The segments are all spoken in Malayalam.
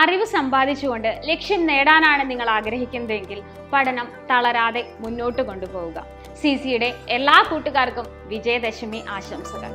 അറിവ് സമ്പാദിച്ചുകൊണ്ട് ലക്ഷ്യം നേടാനാണ് നിങ്ങൾ ആഗ്രഹിക്കുന്നതെങ്കിൽ പഠനം തളരാതെ മുന്നോട്ട് കൊണ്ടുപോവുക സി സിയുടെ എല്ലാ കൂട്ടുകാർക്കും വിജയദശമി ആശംസകൾ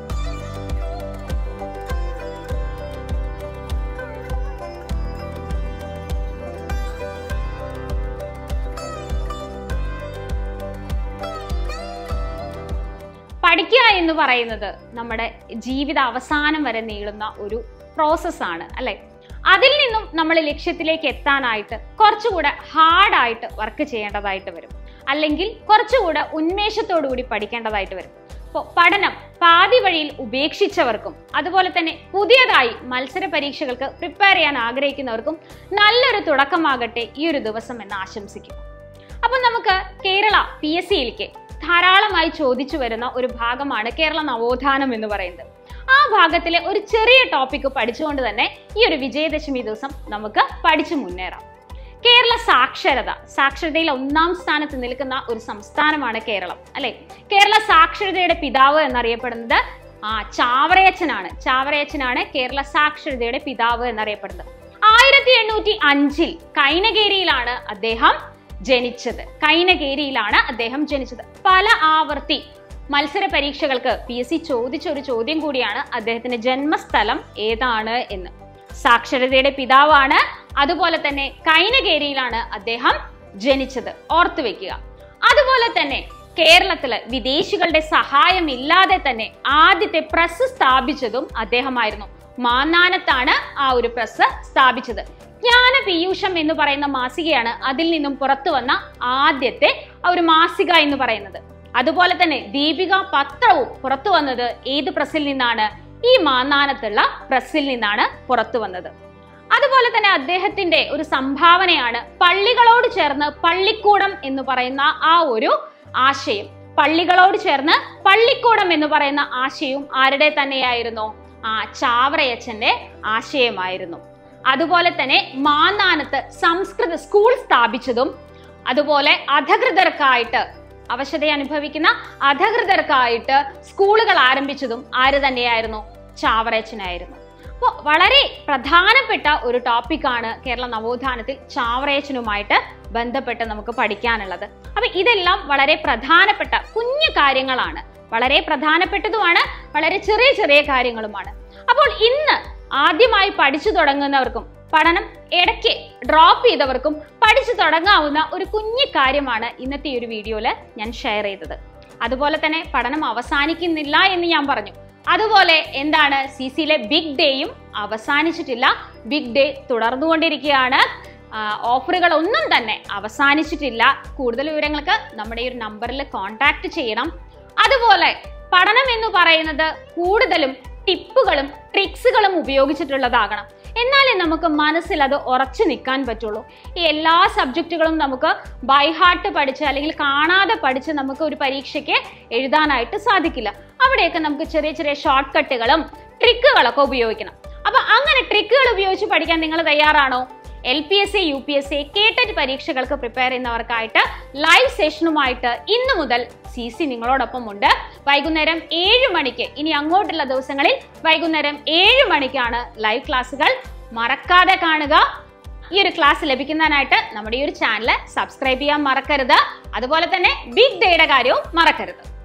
പഠിക്കുക എന്ന് പറയുന്നത് നമ്മുടെ ജീവിത അവസാനം വരെ നീളുന്ന ഒരു പ്രോസസ്സാണ് അല്ലെ അതിൽ നിന്നും നമ്മൾ ലക്ഷ്യത്തിലേക്ക് എത്താനായിട്ട് കുറച്ചുകൂടെ ഹാർഡായിട്ട് വർക്ക് ചെയ്യേണ്ടതായിട്ട് വരും അല്ലെങ്കിൽ കുറച്ചുകൂടെ ഉന്മേഷത്തോടു കൂടി പഠിക്കേണ്ടതായിട്ട് വരും അപ്പോൾ പഠനം പാതി വഴിയിൽ ഉപേക്ഷിച്ചവർക്കും അതുപോലെ തന്നെ പുതിയതായി മത്സര പരീക്ഷകൾക്ക് പ്രിപ്പയർ ചെയ്യാൻ ആഗ്രഹിക്കുന്നവർക്കും നല്ലൊരു തുടക്കമാകട്ടെ ഈ ഒരു ദിവസം എന്ന് ആശംസിക്കുന്നു അപ്പൊ നമുക്ക് കേരള പി എസ് സിയിലേക്ക് ധാരാളമായി ചോദിച്ചു വരുന്ന ഒരു ഭാഗമാണ് കേരള നവോത്ഥാനം എന്ന് പറയുന്നത് ആ ഭാഗത്തിലെ ഒരു ചെറിയ ടോപ്പിക്ക് പഠിച്ചുകൊണ്ട് തന്നെ ഈ ഒരു വിജയദശമി ദിവസം നമുക്ക് പഠിച്ചു മുന്നേറാം കേരള സാക്ഷരത സാക്ഷരതയിൽ ഒന്നാം സ്ഥാനത്ത് നിൽക്കുന്ന ഒരു സംസ്ഥാനമാണ് കേരളം അല്ലെ കേരള സാക്ഷരതയുടെ പിതാവ് എന്നറിയപ്പെടുന്നത് ആ ചാവറയച്ചനാണ് ചാവറയച്ചനാണ് കേരള സാക്ഷരതയുടെ പിതാവ് എന്നറിയപ്പെടുന്നത് ആയിരത്തി എണ്ണൂറ്റി അഞ്ചിൽ കൈനഗേരിയിലാണ് അദ്ദേഹം ജനിച്ചത് കൈനഗേരിയിലാണ് അദ്ദേഹം ജനിച്ചത് പല ആവർത്തി മത്സര പരീക്ഷകൾക്ക് പി എസ് സി ചോദിച്ച ഒരു ചോദ്യം കൂടിയാണ് അദ്ദേഹത്തിന്റെ ജന്മസ്ഥലം ഏതാണ് എന്ന് സാക്ഷരതയുടെ പിതാവാണ് അതുപോലെ തന്നെ കൈനഗേരിയിലാണ് അദ്ദേഹം ജനിച്ചത് ഓർത്തു വെക്കുക അതുപോലെ തന്നെ കേരളത്തില് വിദേശികളുടെ സഹായം ഇല്ലാതെ തന്നെ ആദ്യത്തെ പ്രസ് സ്ഥാപിച്ചതും അദ്ദേഹമായിരുന്നു മാന്നാനത്താണ് ആ ഒരു പ്രസ് സ്ഥാപിച്ചത് ജ്ഞാന പീയൂഷം എന്ന് പറയുന്ന മാസികയാണ് അതിൽ നിന്നും പുറത്തു വന്ന ആദ്യത്തെ ആ ഒരു മാസിക എന്ന് പറയുന്നത് അതുപോലെ തന്നെ ദീപിക പത്രവും പുറത്തു വന്നത് ഏത് പ്രസ്സിൽ നിന്നാണ് ഈ മാന്നാനത്തുള്ള പ്രസ്സിൽ നിന്നാണ് പുറത്തു വന്നത് അതുപോലെ തന്നെ അദ്ദേഹത്തിന്റെ ഒരു സംഭാവനയാണ് പള്ളികളോട് ചേർന്ന് പള്ളിക്കൂടം എന്ന് പറയുന്ന ആ ഒരു ആശയം പള്ളികളോട് ചേർന്ന് പള്ളിക്കൂടം എന്ന് പറയുന്ന ആശയവും ആരുടെ തന്നെയായിരുന്നു ആ ചാവറയച്ചന്റെ ആശയമായിരുന്നു അതുപോലെ തന്നെ മാന്നാനത്ത് സംസ്കൃത സ്കൂൾ സ്ഥാപിച്ചതും അതുപോലെ അധകൃതർക്കായിട്ട് അവശത അനുഭവിക്കുന്ന അധകൃതർക്കായിട്ട് സ്കൂളുകൾ ആരംഭിച്ചതും ആര് തന്നെയായിരുന്നു ചാവറയച്ചനായിരുന്നു അപ്പോൾ വളരെ പ്രധാനപ്പെട്ട ഒരു ടോപ്പിക്കാണ് കേരള നവോത്ഥാനത്തിൽ ചാവറയച്ചനുമായിട്ട് ബന്ധപ്പെട്ട് നമുക്ക് പഠിക്കാനുള്ളത് അപ്പൊ ഇതെല്ലാം വളരെ പ്രധാനപ്പെട്ട കുഞ്ഞു കാര്യങ്ങളാണ് വളരെ പ്രധാനപ്പെട്ടതുമാണ് വളരെ ചെറിയ ചെറിയ കാര്യങ്ങളുമാണ് അപ്പോൾ ഇന്ന് ആദ്യമായി പഠിച്ചു തുടങ്ങുന്നവർക്കും പഠനം ഇടയ്ക്ക് ഡ്രോപ്പ് ചെയ്തവർക്കും പഠിച്ചു തുടങ്ങാവുന്ന ഒരു കുഞ്ഞു കാര്യമാണ് ഇന്നത്തെ ഈ ഒരു വീഡിയോയിൽ ഞാൻ ഷെയർ ചെയ്തത് അതുപോലെ തന്നെ പഠനം അവസാനിക്കുന്നില്ല എന്ന് ഞാൻ പറഞ്ഞു അതുപോലെ എന്താണ് സി സിയിലെ ബിഗ് ഡേയും അവസാനിച്ചിട്ടില്ല ബിഗ് ഡേ തുടർന്നുകൊണ്ടിരിക്കുകയാണ് ഓഫറുകൾ ഒന്നും തന്നെ അവസാനിച്ചിട്ടില്ല കൂടുതൽ വിവരങ്ങൾക്ക് നമ്മുടെ ഈ ഒരു നമ്പറിൽ കോൺടാക്ട് ചെയ്യണം അതുപോലെ പഠനം എന്ന് പറയുന്നത് കൂടുതലും ടിപ്പുകളും ട്രിക്സുകളും ഉപയോഗിച്ചിട്ടുള്ളതാകണം എന്നാലേ നമുക്ക് മനസ്സിൽ അത് ഉറച്ചു നിൽക്കാൻ പറ്റുള്ളൂ ഈ എല്ലാ സബ്ജക്റ്റുകളും നമുക്ക് ബൈ ഹാർട്ട് പഠിച്ച് അല്ലെങ്കിൽ കാണാതെ പഠിച്ച് നമുക്ക് ഒരു പരീക്ഷയ്ക്ക് എഴുതാനായിട്ട് സാധിക്കില്ല അവിടെയൊക്കെ നമുക്ക് ചെറിയ ചെറിയ ഷോർട്ട് കട്ടുകളും ട്രിക്കുകളൊക്കെ ഉപയോഗിക്കണം അപ്പൊ അങ്ങനെ ട്രിക്കുകൾ ഉപയോഗിച്ച് പഠിക്കാൻ നിങ്ങൾ തയ്യാറാണോ L P S C U P S C കേട്ടറ്റ് പരീക്ഷകൾക്ക് പ്രിപ്പയർ ചെയ്യുന്നവർക്കായിട്ട് ലൈവ് സെഷനുമായിട്ട് ഇന്നു മുതൽ സി സി നിങ്ങളോടൊപ്പം ഉണ്ട് വൈകുന്നേരം ഏഴ് മണിക്ക് ഇനി അങ്ങോട്ടുള്ള ദിവസങ്ങളിൽ വൈകുന്നേരം ഏഴ് മണിക്കാണ് ലൈവ് ക്ലാസ്സുകൾ മറക്കാതെ കാണുക ഈ ഒരു ക്ലാസ് ലഭിക്കുന്നതിനായിട്ട് നമ്മുടെ ഈ ഒരു ചാനൽ സബ്സ്ക്രൈബ് ചെയ്യാൻ മറക്കരുത് അതുപോലെ തന്നെ ബിഗ് ഡേയുടെ കാര്യവും മറക്കരുത്